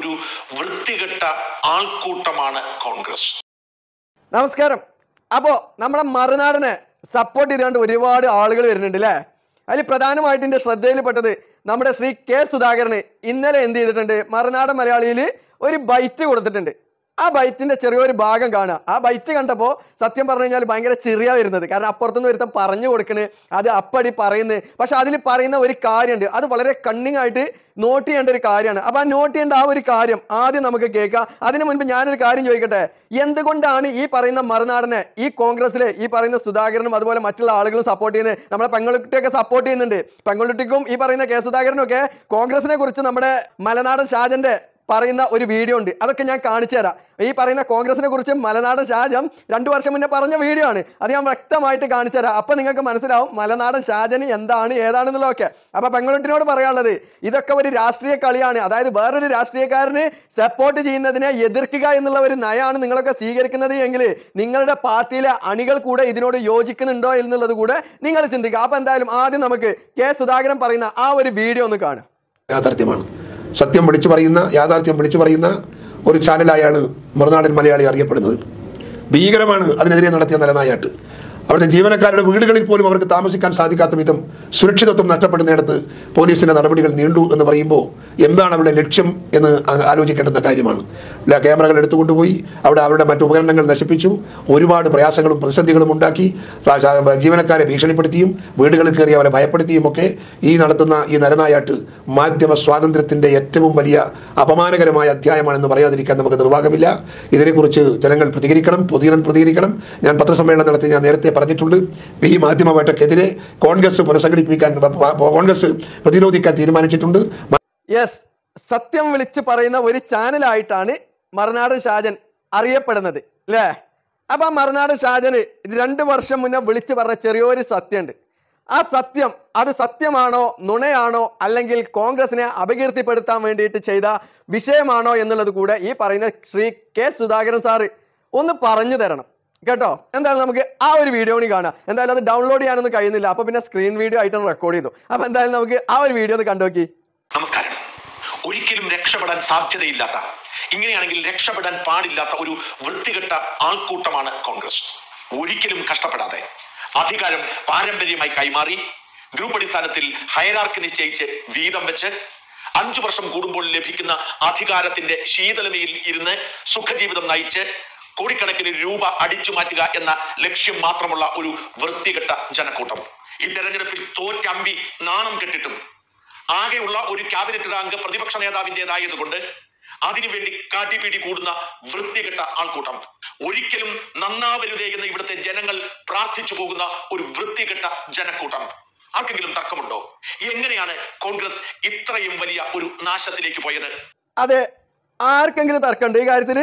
ഒരു വൃത്തികെട്ട ആൾക്കൂട്ടമാണ് കോൺഗ്രസ് നമസ്കാരം അപ്പോൾ നമ്മുടെ മറുനാടിനെ സപ്പോർട്ട് ചെയ്തുകൊണ്ട് ഒരുപാട് ആളുകൾ വരുന്നുണ്ട് അല്ലേ അതിൽ പ്രധാനമായിട്ട് എൻ്റെ ശ്രദ്ധയിൽപ്പെട്ടത് നമ്മുടെ ശ്രീ കെ സുധാകരന് ഇന്നലെ എന്ത് ചെയ്തിട്ടുണ്ട് മറുനാടൻ മലയാളിയിൽ ഒരു ബൈറ്റ് കൊടുത്തിട്ടുണ്ട് ആ ബൈറ്റിന്റെ ചെറിയൊരു ഭാഗം കാണുക ആ ബൈറ്റ് കണ്ടപ്പോൾ സത്യം പറഞ്ഞു കഴിഞ്ഞാൽ ഭയങ്കര ചെറിയ വരുന്നത് കാരണം അപ്പുറത്തുനിന്ന് ഒരുത്തൻ പറഞ്ഞു കൊടുക്കണ് അത് അപ്പടി പറയുന്നത് പക്ഷെ അതിൽ പറയുന്ന ഒരു കാര്യമുണ്ട് അത് വളരെ കണ്ണിങ് ആയിട്ട് നോട്ട് ചെയ്യേണ്ട ഒരു കാര്യമാണ് അപ്പൊ ആ നോട്ട് ചെയ്യേണ്ട ആ ഒരു കാര്യം ആദ്യം നമുക്ക് കേൾക്കാം അതിനു മുൻപ് ഞാനൊരു കാര്യം ചോദിക്കട്ടെ എന്തുകൊണ്ടാണ് ഈ പറയുന്ന മറുനാടനെ ഈ കോൺഗ്രസിലെ ഈ പറയുന്ന സുധാകരനും അതുപോലെ മറ്റുള്ള ആളുകളും സപ്പോർട്ട് ചെയ്യുന്നത് നമ്മളെ പെങ്ങളുട്ടിയൊക്കെ സപ്പോർട്ട് ചെയ്യുന്നുണ്ട് പെങ്ങളുട്ടിക്കും ഈ പറയുന്ന കെ സുധാകരനും ഒക്കെ കോൺഗ്രസിനെ കുറിച്ച് നമ്മുടെ മലനാടൻ ഷാജന്റെ പറയുന്ന ഒരു വീഡിയോ ഉണ്ട് അതൊക്കെ ഞാൻ കാണിച്ചു തരാം ഈ പറയുന്ന കോൺഗ്രസിനെ കുറിച്ച് മലനാടൻ ഷാജൻ രണ്ടു വർഷം മുന്നേ പറഞ്ഞ വീഡിയോ ആണ് അത് ഞാൻ വ്യക്തമായിട്ട് കാണിച്ചു തരാം അപ്പൊ നിങ്ങൾക്ക് മനസ്സിലാവും മലനാടൻ ഷാജന് എന്താണ് ഏതാണെന്നുള്ളതൊക്കെ അപ്പൊ പെങ്ങളുട്ടിനോട് പറയാനുള്ളത് ഇതൊക്കെ ഒരു രാഷ്ട്രീയ കളിയാണ് അതായത് വേറൊരു രാഷ്ട്രീയക്കാരന് സപ്പോർട്ട് ചെയ്യുന്നതിനെ എതിർക്കുക എന്നുള്ള ഒരു നയമാണ് നിങ്ങളൊക്കെ സ്വീകരിക്കുന്നത് എങ്കിൽ നിങ്ങളുടെ പാർട്ടിയിലെ അണികൾ കൂടെ ഇതിനോട് യോജിക്കുന്നുണ്ടോ എന്നുള്ളത് കൂടെ നിങ്ങൾ ചിന്തിക്കുക അപ്പൊ എന്തായാലും ആദ്യം നമുക്ക് കെ സുധാകരൻ പറയുന്ന ആ ഒരു വീഡിയോ ഒന്ന് കാണാം യാഥാർത്ഥ്യമാണ് സത്യം വിളിച്ചു പറയുന്ന യാഥാർത്ഥ്യം വിളിച്ചു പറയുന്ന ഒരു ചാനലായാണ് മറുനാടൻ മലയാളി അറിയപ്പെടുന്നത് ഭീകരമാണ് അതിനെതിരെ നടത്തിയ നലനായാട്ട് അവിടുത്തെ ജീവനക്കാരുടെ വീടുകളിൽ പോലും അവർക്ക് താമസിക്കാൻ സാധിക്കാത്ത വിധം സുരക്ഷിതത്വം നഷ്ടപ്പെടുന്നിടത്ത് പോലീസിന്റെ നടപടികൾ നീണ്ടു എന്ന് പറയുമ്പോൾ എന്താണ് അവരുടെ ലക്ഷ്യം എന്ന് ആ- ആലോചിക്കേണ്ടുന്ന കാര്യമാണ് ഇല്ല, ക്യാമറകൾ എടുത്തുകൊണ്ടുപോയി അവിടെ അവരുടെ മറ്റു ഉപകരണങ്ങൾ നശിപ്പിച്ചു ഒരുപാട് പ്രയാസങ്ങളും പ്രതിസന്ധികളും ഉണ്ടാക്കി ആ- ആ- ജീവനക്കാരെ ഭീഷണിപ്പെടുത്തിയും വീടുകളിൽ കയറി അവരെ ഭയപ്പെടുത്തിയും ഒക്കെ ഈ നടത്തുന്ന ഈ നരനായാട്ട് മാധ്യമ സ്വാതന്ത്ര്യത്തിന്റെ ഏറ്റവും വലിയ അപമാനകരമായ അധ്യായമാണെന്ന് പറയാതിരിക്കാൻ നമുക്ക് നിർവാഹമില്ല ഇതിനെക്കുറിച്ച് ജനങ്ങൾ പ്രതികരിക്കണം പൊതുജനം പ്രതികരിക്കണം ഞാൻ പത്രസമ്മേളനം നടത്തി ഞാൻ നേരത്തെ പറഞ്ഞിട്ടുണ്ട് ഈ മാധ്യമ വേട്ടക്കെതിരെ കോൺഗ്രസ് പുനഃസംഘടിപ്പിക്കാൻ കോൺഗ്രസ് പ്രതിരോധിക്കാൻ തീരുമാനിച്ചിട്ടുണ്ട് യെസ് സത്യം വിളിച്ച് പറയുന്ന ഒരു ചാനലായിട്ടാണ് മറുനാടൻ ഷാജൻ അറിയപ്പെടുന്നത് അല്ലേ അപ്പൊ ആ മറുനാടൻ ഷാജന് രണ്ട് വർഷം മുന്നേ വിളിച്ച് പറഞ്ഞ ചെറിയൊരു സത്യമുണ്ട് ആ സത്യം അത് സത്യമാണോ നുണയാണോ അല്ലെങ്കിൽ കോൺഗ്രസിനെ അപകീർത്തിപ്പെടുത്താൻ വേണ്ടിയിട്ട് ചെയ്ത വിഷയമാണോ എന്നുള്ളത് കൂടെ ഈ പറയുന്ന ശ്രീ കെ സുധാകരൻ സാറ് ഒന്ന് പറഞ്ഞു തരണം കേട്ടോ എന്തായാലും നമുക്ക് ആ ഒരു വീഡിയോ കൂടി കാണാം എന്തായാലും അത് ഡൗൺലോഡ് ചെയ്യാനൊന്നും കഴിയുന്നില്ല അപ്പൊ പിന്നെ സ്ക്രീൻ വീഡിയോ ആയിട്ട് റെക്കോർഡ് ചെയ്തു അപ്പൊ എന്തായാലും നമുക്ക് ആ ഒരു വീഡിയോ ഒന്ന് കണ്ടുനോക്കി നമസ്കാരം ഒരിക്കലും രക്ഷപ്പെടാൻ സാധ്യതയില്ലാത്ത ഇങ്ങനെയാണെങ്കിൽ രക്ഷപ്പെടാൻ പാടില്ലാത്ത ഒരു വൃത്തികെട്ട ആൾക്കൂട്ടമാണ് കോൺഗ്രസ് ഒരിക്കലും കഷ്ടപ്പെടാതെ അധികാരം പാരമ്പര്യമായി കൈമാറി ഗ്രൂപ്പ് അടിസ്ഥാനത്തിൽ ഹയരാർക്കി നിശ്ചയിച്ച് വീതം വെച്ച് അഞ്ചു വർഷം കൂടുമ്പോൾ ലഭിക്കുന്ന അധികാരത്തിന്റെ ശീതളമയിൽ ഇരുന്ന് സുഖജീവിതം നയിച്ച് കോടിക്കണക്കിന് രൂപ അടിച്ചു മാറ്റുക എന്ന ലക്ഷ്യം മാത്രമുള്ള ഒരു വൃത്തികെട്ട ജനക്കൂട്ടം ഈ തെരഞ്ഞെടുപ്പിൽ തോറ്റമ്പി നാണം കെട്ടിട്ടും ആകെയുള്ള ഒരു ക്യാബിനറ്റ് റാങ്ക് പ്രതിപക്ഷ നേതാവിൻ്റെതായതുകൊണ്ട് അതിനുവേണ്ടി കാട്ടിപ്പീടി കൂടുന്ന വൃത്തികെട്ട ആൾക്കൂട്ടം ഒരിക്കലും നന്നാവരുതേ എന്ന് ഇവിടുത്തെ ജനങ്ങൾ പ്രാർത്ഥിച്ചു പോകുന്ന ഒരു വൃത്തികെട്ട ജനക്കൂട്ടം ആർക്കെങ്കിലും തർക്കമുണ്ടോ എങ്ങനെയാണ് കോൺഗ്രസ് ഇത്രയും വലിയ ഒരു നാശത്തിലേക്ക് പോയത് അതെ ആർക്കെങ്കിലും തർക്കമുണ്ട് ഈ കാര്യത്തില്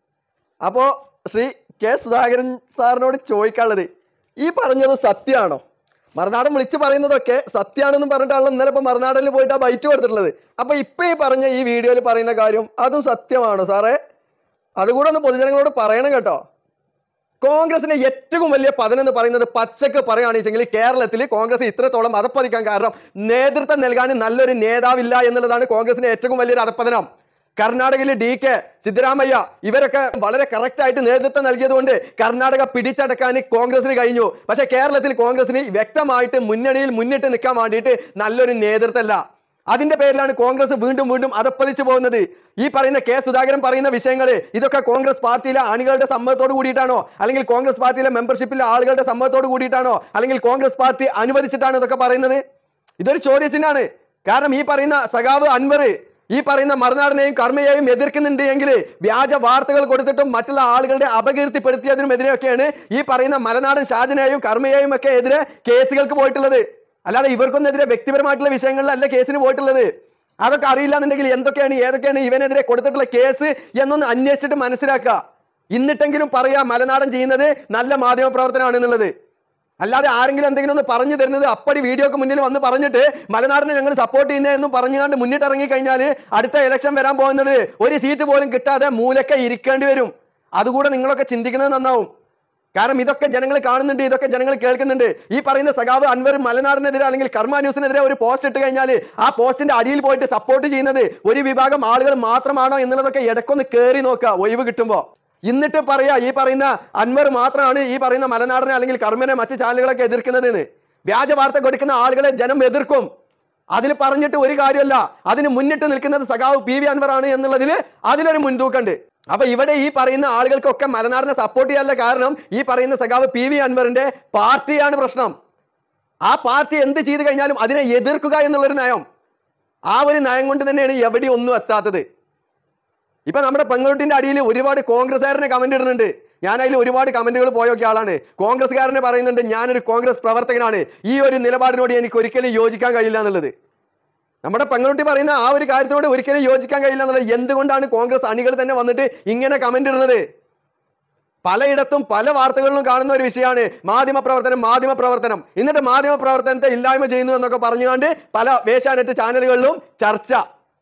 അപ്പോ ശ്രീ കെ സുധാകരൻ സാറിനോട് ചോദിക്കാനുള്ളത് ഈ പറഞ്ഞത് സത്യമാണോ മറുനാടൻ വിളിച്ചു പറയുന്നതൊക്കെ സത്യമാണെന്നും പറഞ്ഞിട്ടാണല്ലോ ഇന്നലെ ഇപ്പൊ മറുനാടനിൽ പോയിട്ട് ആ ബൈറ്റ് കൊടുത്തിട്ടുള്ളത് അപ്പൊ ഇപ്പൊ ഈ പറഞ്ഞ ഈ വീഡിയോയിൽ പറയുന്ന കാര്യം അതും സത്യമാണോ സാറേ അതുകൂടെ ഒന്ന് പൊതുജനങ്ങളോട് പറയണം കേട്ടോ കോൺഗ്രസിന്റെ ഏറ്റവും വലിയ പതനം എന്ന് പറയുന്നത് പച്ചക്ക് പറയുകയാണെന്നുവെച്ചെങ്കിൽ കേരളത്തിൽ കോൺഗ്രസ് ഇത്രത്തോളം അതപ്പതിക്കാൻ കാരണം നേതൃത്വം നൽകാൻ നല്ലൊരു നേതാവില്ല എന്നുള്ളതാണ് കോൺഗ്രസിന്റെ ഏറ്റവും വലിയൊരു അധപ്പതനം കർണാടകയിൽ ഡി കെ സിദ്ധരാമയ്യ ഇവരൊക്കെ വളരെ കറക്റ്റ് ആയിട്ട് നേതൃത്വം നൽകിയതുകൊണ്ട് കർണാടക പിടിച്ചടക്കാൻ കോൺഗ്രസിന് കഴിഞ്ഞു പക്ഷെ കേരളത്തിൽ കോൺഗ്രസിന് വ്യക്തമായിട്ട് മുന്നണിയിൽ മുന്നിട്ട് നിൽക്കാൻ വേണ്ടിയിട്ട് നല്ലൊരു നേതൃത്വമല്ല അതിന്റെ പേരിലാണ് കോൺഗ്രസ് വീണ്ടും വീണ്ടും അതപ്പതിച്ചു പോകുന്നത് ഈ പറയുന്ന കെ സുധാകരൻ പറയുന്ന വിഷയങ്ങൾ ഇതൊക്കെ കോൺഗ്രസ് പാർട്ടിയിലെ അണികളുടെ സമ്മതത്തോട് കൂടിയിട്ടാണോ അല്ലെങ്കിൽ കോൺഗ്രസ് പാർട്ടിയിലെ മെമ്പർഷിപ്പിലെ ആളുകളുടെ സമ്മതത്തോട് കൂടിയിട്ടാണോ അല്ലെങ്കിൽ കോൺഗ്രസ് പാർട്ടി അനുവദിച്ചിട്ടാണോ ഇതൊക്കെ പറയുന്നത് ഇതൊരു ചോദ്യചിഹ്നമാണ് കാരണം ഈ പറയുന്ന സഖാവ് അൻവർ ഈ പറയുന്ന മറുനാടിനെയും കർമ്മയെയും എതിർക്കുന്നുണ്ട് എങ്കിൽ വ്യാജ വാർത്തകൾ കൊടുത്തിട്ടും മറ്റുള്ള ആളുകളുടെ അപകീർത്തിപ്പെടുത്തിയതിനുമെതിരെയൊക്കെയാണ് ഈ പറയുന്ന മലനാടൻ ഷാജിനെയും കർമ്മയെയും ഒക്കെ എതിരെ കേസുകൾക്ക് പോയിട്ടുള്ളത് അല്ലാതെ ഇവർക്കൊന്നെതിരെ വ്യക്തിപരമായിട്ടുള്ള വിഷയങ്ങളിലല്ല കേസിന് പോയിട്ടുള്ളത് അതൊക്കെ അറിയില്ല എന്നുണ്ടെങ്കിൽ എന്തൊക്കെയാണ് ഏതൊക്കെയാണ് ഇവനെതിരെ കൊടുത്തിട്ടുള്ള കേസ് എന്നൊന്ന് അന്വേഷിച്ചിട്ട് മനസ്സിലാക്കുക എന്നിട്ടെങ്കിലും പറയാ മലനാടൻ ചെയ്യുന്നത് നല്ല മാധ്യമ പ്രവർത്തനമാണ് എന്നുള്ളത് അല്ലാതെ ആരെങ്കിലും എന്തെങ്കിലും ഒന്ന് പറഞ്ഞു തരുന്നത് അപ്പടി വീഡിയോക്ക് മുന്നിൽ വന്ന് പറഞ്ഞിട്ട് മലനാടിനെ ഞങ്ങൾ സപ്പോർട്ട് ചെയ്യുന്നത് എന്നും പറഞ്ഞുകൊണ്ട് മുന്നിട്ട് ഇറങ്ങി കഴിഞ്ഞാൽ അടുത്ത ഇലക്ഷൻ വരാൻ പോകുന്നത് ഒരു സീറ്റ് പോലും കിട്ടാതെ മൂലക്കെ ഇരിക്കേണ്ടി വരും അതുകൂടെ നിങ്ങളൊക്കെ ചിന്തിക്കുന്നത് നന്നാവും കാരണം ഇതൊക്കെ ജനങ്ങൾ കാണുന്നുണ്ട് ഇതൊക്കെ ജനങ്ങൾ കേൾക്കുന്നുണ്ട് ഈ പറയുന്ന സഖാവ് അൻവർ മലനാടിനെതിരെ അല്ലെങ്കിൽ കർമ്മ ന്യൂസിനെതിരെ ഒരു പോസ്റ്റ് ഇട്ട് കഴിഞ്ഞാൽ ആ പോസ്റ്റിന്റെ അടിയിൽ പോയിട്ട് സപ്പോർട്ട് ചെയ്യുന്നത് ഒരു വിഭാഗം ആളുകൾ മാത്രമാണോ എന്നുള്ളതൊക്കെ ഇടയ്ക്കൊന്ന് കയറി നോക്കുക ഒഴിവ് കിട്ടുമ്പോൾ എന്നിട്ട് പറയാ ഈ പറയുന്ന അൻവർ മാത്രമാണ് ഈ പറയുന്ന മലനാടിനെ അല്ലെങ്കിൽ കർമ്മനെ മറ്റു ചാനലുകളൊക്കെ എതിർക്കുന്നതെന്ന് വ്യാജ വാർത്ത കൊടുക്കുന്ന ആളുകളെ ജനം എതിർക്കും അതിൽ പറഞ്ഞിട്ട് ഒരു കാര്യമല്ല അതിന് മുന്നിട്ട് നിൽക്കുന്നത് സഖാവ് പി വി അൻവർ ആണ് എന്നുള്ളതിൽ അതിലൊരു മുൻതൂക്കമുണ്ട് അപ്പൊ ഇവിടെ ഈ പറയുന്ന ആളുകൾക്കൊക്കെ മലനാടിനെ സപ്പോർട്ട് ചെയ്യാനുള്ള കാരണം ഈ പറയുന്ന സഖാവ് പി വി അൻവറിന്റെ പാർട്ടിയാണ് പ്രശ്നം ആ പാർട്ടി എന്ത് ചെയ്തു കഴിഞ്ഞാലും അതിനെ എതിർക്കുക എന്നുള്ളൊരു നയം ആ ഒരു നയം കൊണ്ട് തന്നെയാണ് എവിടെ ഒന്നും എത്താത്തത് ഇപ്പൊ നമ്മുടെ പെങ്ങളൂട്ടിന്റെ അടിയിൽ ഒരുപാട് കോൺഗ്രസ്സുകാരനെ കമന്റ് ഇടുന്നുണ്ട് ഞാൻ അതിൽ ഒരുപാട് കമന്റുകൾ പോയൊക്കെ ആളാണ് കോൺഗ്രസ്സുകാരനെ പറയുന്നുണ്ട് ഞാനൊരു കോൺഗ്രസ് പ്രവർത്തകനാണ് ഈ ഒരു നിലപാടിനോട് എനിക്ക് ഒരിക്കലും യോജിക്കാൻ കഴിയില്ല എന്നുള്ളത് നമ്മുടെ പെങ്ങളുട്ടി പറയുന്ന ആ ഒരു കാര്യത്തിനോട് ഒരിക്കലും യോജിക്കാൻ കഴിയില്ല എന്നുള്ളത് എന്തുകൊണ്ടാണ് കോൺഗ്രസ് അണികൾ തന്നെ വന്നിട്ട് ഇങ്ങനെ കമന്റ് ഇടുന്നത് പലയിടത്തും പല വാർത്തകളിലും കാണുന്ന ഒരു വിഷയമാണ് മാധ്യമ പ്രവർത്തനം മാധ്യമ പ്രവർത്തനം എന്നിട്ട് മാധ്യമ പ്രവർത്തനത്തെ ഇല്ലായ്മ ചെയ്യുന്നു എന്നൊക്കെ പറഞ്ഞുകൊണ്ട് പല വേശാനെറ്റ് ചാനലുകളിലും ചർച്ച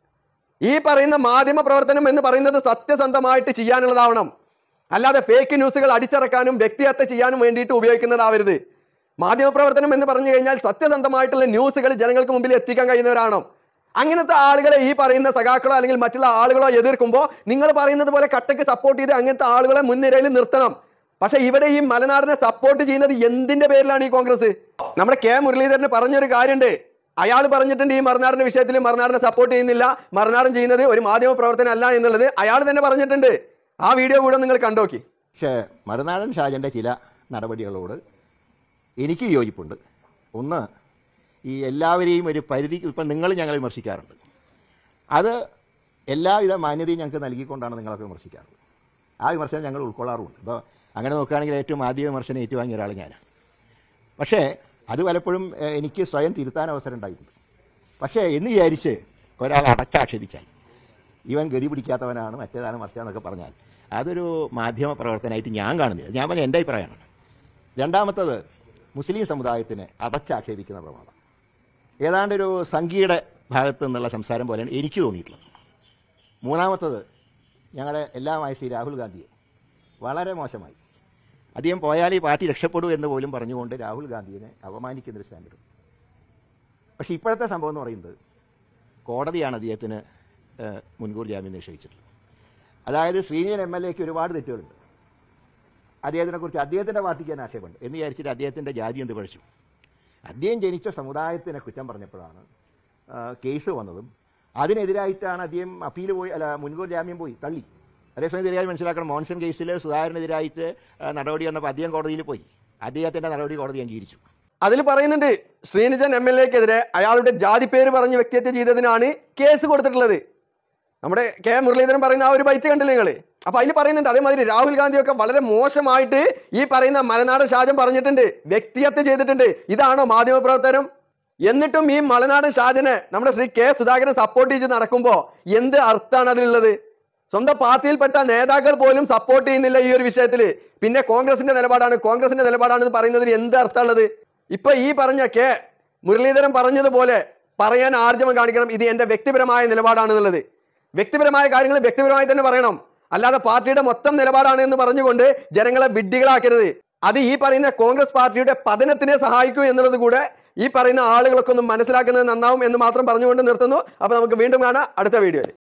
ഈ പറയുന്ന മാധ്യമ പ്രവർത്തനം എന്ന് പറയുന്നത് സത്യസന്ധമായിട്ട് ചെയ്യാനുള്ളതാവണം അല്ലാതെ ഫേക്ക് ന്യൂസുകൾ അടിച്ചിറക്കാനും വ്യക്തിഹത്യ ചെയ്യാനും വേണ്ടിയിട്ട് ഉപയോഗിക്കുന്നതാവരുത് മാധ്യമ പ്രവർത്തനം എന്ന് പറഞ്ഞു കഴിഞ്ഞാൽ സത്യസന്ധമായിട്ടുള്ള ന്യൂസുകൾ ജനങ്ങൾക്ക് മുമ്പിൽ എത്തിക്കാൻ കഴിയുന്നവരാണോ അങ്ങനത്തെ ആളുകളെ ഈ പറയുന്ന സഖാക്കളോ അല്ലെങ്കിൽ മറ്റുള്ള ആളുകളോ എതിർക്കുമ്പോൾ നിങ്ങൾ പറയുന്നത് പോലെ കട്ടക്ക് സപ്പോർട്ട് ചെയ്ത് അങ്ങനത്തെ ആളുകളെ മുൻനിരയിൽ നിർത്തണം പക്ഷെ ഇവിടെ ഈ മലനാടിനെ സപ്പോർട്ട് ചെയ്യുന്നത് എന്തിന്റെ പേരിലാണ് ഈ കോൺഗ്രസ് നമ്മുടെ കെ മുരളീധരന് പറഞ്ഞൊരു കാര്യമുണ്ട് അയാൾ പറഞ്ഞിട്ടുണ്ട് ഈ മറുനാടിന്റെ വിഷയത്തിൽ മറുനാടിനെ സപ്പോർട്ട് ചെയ്യുന്നില്ല മറുനാടൻ ചെയ്യുന്നത് ഒരു മാധ്യമ പ്രവർത്തനം അല്ല എന്നുള്ളത് അയാൾ തന്നെ പറഞ്ഞിട്ടുണ്ട് ആ വീഡിയോ കൂടെ നിങ്ങൾ കണ്ടോക്കി പക്ഷേ മറുനാടൻ ഷാജൻ്റെ ചില നടപടികളോട് എനിക്ക് യോജിപ്പുണ്ട് ഒന്ന് ഈ എല്ലാവരെയും ഒരു പരിധി ഇപ്പം നിങ്ങൾ ഞങ്ങളെ വിമർശിക്കാറുണ്ട് അത് എല്ലാവിധ മാന്യതയും ഞങ്ങൾക്ക് നൽകിക്കൊണ്ടാണ് നിങ്ങളൊക്കെ വിമർശിക്കാറുള്ളത് ആ വിമർശനം ഞങ്ങൾ ഉൾക്കൊള്ളാറുമുണ്ട് ഇപ്പോൾ അങ്ങനെ നോക്കുകയാണെങ്കിൽ ഏറ്റവും ആദ്യ വിമർശനം ഏറ്റുവാങ്ങിയ ഒരാൾ ഞാനാണ് പക്ഷേ അത് പലപ്പോഴും ഏഹ്, എനിക്ക് സ്വയം തിരുത്താൻ അവസരം ഉണ്ടായിട്ടുണ്ട് പക്ഷേ എന്ന് വിചാരിച്ച് ഒരാൾ അടച്ചാക്ഷേപിച്ചാൽ ഇവൻ ഗതി പിടിക്കാത്തവനാണ് മറ്റേതാണ് മറിച്ചാന്നൊക്കെ പറഞ്ഞാൽ അതൊരു മാധ്യമ പ്രവർത്തനമായിട്ട് ഞാൻ കാണുന്നില്ല ഞാൻ പറഞ്ഞ എൻ്റെ അഭിപ്രായമാണ് രണ്ടാമത്തത് മുസ്ലിം സമുദായത്തിനെ അടച്ചാക്ഷേപിക്കുന്ന പ്രവണത ഏതാണ്ട് ഒരു സംഘിയുടെ ഭാഗത്തു നിന്നുള്ള സംസാരം പോലെയാണ് എനിക്ക് തോന്നിയിട്ടുള്ളത് മൂന്നാമത്തത് ഞങ്ങളുടെ എല്ലാമായ ശ്രീ രാഹുൽ ഗാന്ധിയെ വളരെ മോശമായി അദ്ദേഹം പോയാൽ ഈ പാർട്ടി രക്ഷപ്പെടൂ എന്ന് പോലും പറഞ്ഞുകൊണ്ട് രാഹുൽ ഗാന്ധിയെ അപമാനിക്കുന്നൊരു സ്റ്റാൻഡ് എടുത്തു പക്ഷേ ഇപ്പോഴത്തെ സംഭവം എന്ന് പറയുന്നത് കോടതിയാണ് അദ്ദേഹത്തിന് ഏഹ്, മുൻകൂർ ജാമ്യം നിഷേധിച്ചിട്ടുള്ളത് അതായത് ശ്രീനിയൻ എം എൽ എക്ക് ഒരുപാട് തെറ്റുകളുണ്ട് അദ്ദേഹത്തിനെക്കുറിച്ച് അദ്ദേഹത്തിൻ്റെ പാർട്ടിക്ക് തന്നെ ആക്ഷേപമുണ്ട് എന്ന് വിചാരിച്ചിട്ട് അദ്ദേഹത്തിൻ്റെ ജാതി എന്ത് പഴിച്ചു അദ്ദേഹം ജനിച്ച സമുദായത്തിനെ കുറ്റം പറഞ്ഞപ്പോഴാണ് ആ, കേസ് വന്നതും അതിനെതിരായിട്ടാണ് അദ്ദേഹം അപ്പീൽ പോയി അല്ല മുൻകൂർ ജാമ്യം പോയി തള്ളി അതേസമയം ശരിയായി മനസ്സിലാക്കണം മോൺസൺ കേസിൽ സുധാകരനെതിരായിട്ട് ആ, നടപടി വന്നപ്പോൾ അദ്ദേഹം കോടതിയിൽ പോയി അദ്ദേഹത്തിൻ്റെ നടപടി കോടതി അംഗീകരിച്ചു അതിൽ പറയുന്നുണ്ട് ശ്രീനിജൻ എം എൽ എക്കെതിരെ അയാളുടെ ജാതി പേര് പറഞ്ഞ് വ്യക്തിഹത്യ ചെയ്തതിനാണ് കേസ് കൊടുത്തിട്ടുള്ളത് നമ്മുടെ കെ മുരളീധരൻ പറയുന്ന ആ ഒരു ബൈറ്റ് കണ്ടില്ലേ നിങ്ങൾ അപ്പൊ അതിൽ പറയുന്നുണ്ട് അതേമാതിരി രാഹുൽ ഗാന്ധിയൊക്കെ വളരെ മോശമായിട്ട് ഈ പറയുന്ന മലനാട് ഷാജൻ പറഞ്ഞിട്ടുണ്ട് വ്യക്തിഹത്യ ചെയ്തിട്ടുണ്ട് ഇതാണോ മാധ്യമപ്രവർത്തനം എന്നിട്ടും ഈ മലനാടൻ ഷാജനെ നമ്മുടെ ശ്രീ കെ സുധാകരൻ സപ്പോർട്ട് ചെയ്ത് നടക്കുമ്പോ എന്ത് അർത്ഥമാണ് അതിലുള്ളത് സ്വന്തം പാർട്ടിയിൽപ്പെട്ട നേതാക്കൾ പോലും സപ്പോർട്ട് ചെയ്യുന്നില്ല ഈ ഒരു വിഷയത്തിൽ പിന്നെ കോൺഗ്രസിന്റെ നിലപാടാണ് കോൺഗ്രസിന്റെ നിലപാടാണെന്ന് പറയുന്നതിൽ എന്ത് അർത്ഥമുള്ളത് ഇപ്പൊ ഈ പറഞ്ഞ കെ മുരളീധരൻ പറഞ്ഞതുപോലെ പറയാൻ ആർജവം കാണിക്കണം ഇത് എന്റെ വ്യക്തിപരമായ നിലപാടാണെന്നുള്ളത് വ്യക്തിപരമായ കാര്യങ്ങൾ വ്യക്തിപരമായി തന്നെ പറയണം അല്ലാതെ പാർട്ടിയുടെ മൊത്തം നിലപാടാണ് എന്ന് പറഞ്ഞുകൊണ്ട് ജനങ്ങളെ വിഡ്ഢികളാക്കരുത് അത് ഈ പറയുന്ന കോൺഗ്രസ് പാർട്ടിയുടെ പതനത്തിനെ സഹായിക്കൂ എന്നുള്ളത് കൂടെ ഈ പറയുന്ന ആളുകളൊക്കെ ഒന്ന് മനസ്സിലാക്കുന്നത് നന്നാവും എന്ന് മാത്രം പറഞ്ഞുകൊണ്ട് നിർത്തുന്നു അപ്പൊ നമുക്ക് വീണ്ടും കാണാം അടുത്ത വീഡിയോയിൽ